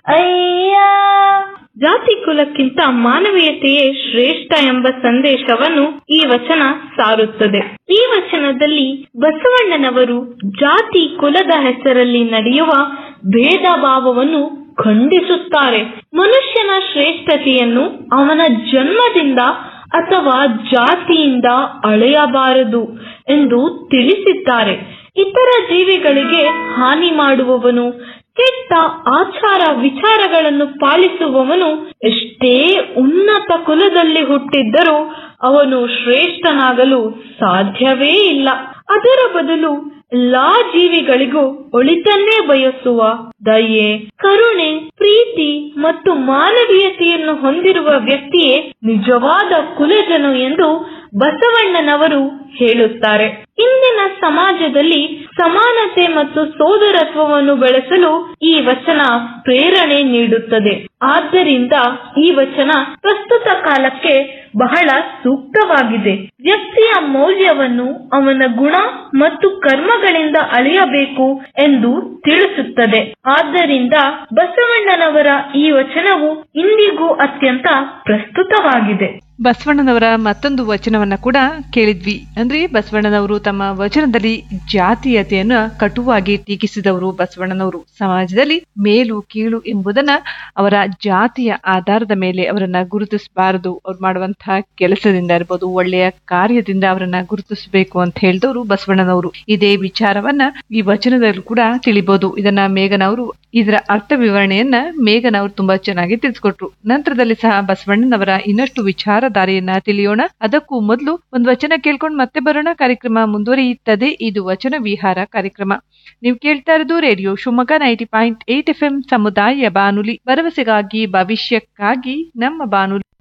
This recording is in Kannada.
ಅಯ್ಯ ಜಾತಿ ಕುಲಕ್ಕಿಂತ ಮಾನವೀಯತೆಯೇ ಶ್ರೇಷ್ಠ ಎಂಬ ಸಂದೇಶವನ್ನು ಈ ವಚನ ಸಾರುತ್ತದೆ ಈ ವಚನದಲ್ಲಿ ಬಸವಣ್ಣನವರು ಜಾತಿ ಕುಲದ ಹೆಸರಲ್ಲಿ ನಡೆಯುವ ಭೇದ ಭಾವವನ್ನು ಖಂಡಿಸುತ್ತಾರೆ ಮನುಷ್ಯನ ಶ್ರೇಷ್ಠತೆಯನ್ನು ಅವನ ಜನ್ಮದಿಂದ ಅಥವಾ ಜಾತಿಯಿಂದ ಅಳೆಯಬಾರದು ಎಂದು ತಿಳಿಸಿದ್ದಾರೆ ಇತರ ಜೀವಿಗಳಿಗೆ ಹಾನಿ ಮಾಡುವವನು ಕೆಟ್ಟ ಆಚಾರ ವಿಚಾರಗಳನ್ನು ಪಾಲಿಸುವವನು ಎಷ್ಟೇ ಉನ್ನತ ಕುಲದಲ್ಲಿ ಹುಟ್ಟಿದ್ದರೂ ಅವನು ಶ್ರೇಷ್ಠನಾಗಲು ಸಾಧ್ಯವೇ ಇಲ್ಲ ಅದರ ಬದಲು ಎಲ್ಲಾ ಜೀವಿಗಳಿಗೂ ಒಳಿತನ್ನೇ ಬಯಸುವ ದಯೆ ಕರುಣೆ ಪ್ರೀತಿ ಮತ್ತು ಮಾನವೀಯತೆಯನ್ನು ಹೊಂದಿರುವ ವ್ಯಕ್ತಿಯೇ ನಿಜವಾದ ಕುಲಜನು ಎಂದು ಬಸವಣ್ಣನವರು ಹೇಳುತ್ತಾರೆ ಇಂದಿನ ಸಮಾಜದಲ್ಲಿ ಸಮಾನತೆ ಮತ್ತು ಸೋದರತ್ವವನ್ನು ಬೆಳೆಸಲು ಈ ವಚನ ಪ್ರೇರಣೆ ನೀಡುತ್ತದೆ ಆದ್ದರಿಂದ ಈ ವಚನ ಪ್ರಸ್ತುತ ಕಾಲಕ್ಕೆ ಬಹಳ ಸೂಕ್ತವಾಗಿದೆ ವ್ಯಕ್ತಿಯ ಮೌಲ್ಯವನ್ನು ಅವನ ಗುಣ ಮತ್ತು ಕರ್ಮಗಳಿಂದ ಅಳೆಯಬೇಕು ಎಂದು ತಿಳಿಸುತ್ತದೆ ಆದ್ದರಿಂದ ಬಸವಣ್ಣನವರ ಈ ವಚನವು ಇಂದಿಗೂ ಅತ್ಯಂತ ಪ್ರಸ್ತುತವಾಗಿದೆ ಬಸವಣ್ಣನವರ ಮತ್ತೊಂದು ವಚನವನ್ನ ಕೂಡ ಕೇಳಿದ್ವಿ ಅಂದ್ರೆ ಬಸವಣ್ಣನವರು ತಮ್ಮ ವಚನದಲ್ಲಿ ಜಾತೀಯತೆಯನ್ನ ಕಟುವಾಗಿ ಟೀಕಿಸಿದವರು ಬಸವಣ್ಣನವರು ಸಮಾಜದಲ್ಲಿ ಮೇಲು ಕೀಳು ಎಂಬುದನ್ನ ಅವರ ಜಾತಿಯ ಆಧಾರದ ಮೇಲೆ ಅವರನ್ನ ಗುರುತಿಸಬಾರದು ಅವ್ರು ಮಾಡುವಂತಹ ಕೆಲಸದಿಂದ ಇರ್ಬೋದು ಒಳ್ಳೆಯ ಕಾರ್ಯದಿಂದ ಅವರನ್ನ ಗುರುತಿಸಬೇಕು ಅಂತ ಹೇಳಿದವರು ಬಸವಣ್ಣನವರು ಇದೇ ವಿಚಾರವನ್ನ ಈ ವಚನದಲ್ಲಿ ಕೂಡ ತಿಳಿಬಹುದು ಇದನ್ನ ಮೇಘನ ಅವರು ಇದರ ಅರ್ಥ ವಿವರಣೆಯನ್ನ ಮೇಘನ ಅವರು ತುಂಬಾ ಚೆನ್ನಾಗಿ ತಿಳಿಸ್ಕೊಟ್ರು ನಂತರದಲ್ಲಿ ಸಹ ಬಸವಣ್ಣನವರ ಇನ್ನಷ್ಟು ವಿಚಾರಧಾರೆಯನ್ನ ತಿಳಿಯೋಣ ಅದಕ್ಕೂ ಮೊದಲು ಒಂದು ವಚನ ಕೇಳ್ಕೊಂಡು ಮತ್ತೆ ಬರೋಣ ಕಾರ್ಯಕ್ರಮ ಮುಂದುವರಿಯುತ್ತದೆ ಇದು ವಚನ ವಿಹಾರ ಕಾರ್ಯಕ್ರಮ ನೀವು ಕೇಳ್ತಾ ಇರೋದು radio Shivamogga ninety point eight F M ಸಮುದಾಯ ಬಾನುಲಿ ಭರವಸೆಗಾಗಿ ಭವಿಷ್ಯಕ್ಕಾಗಿ ನಮ್ಮ ಬಾನುಲಿ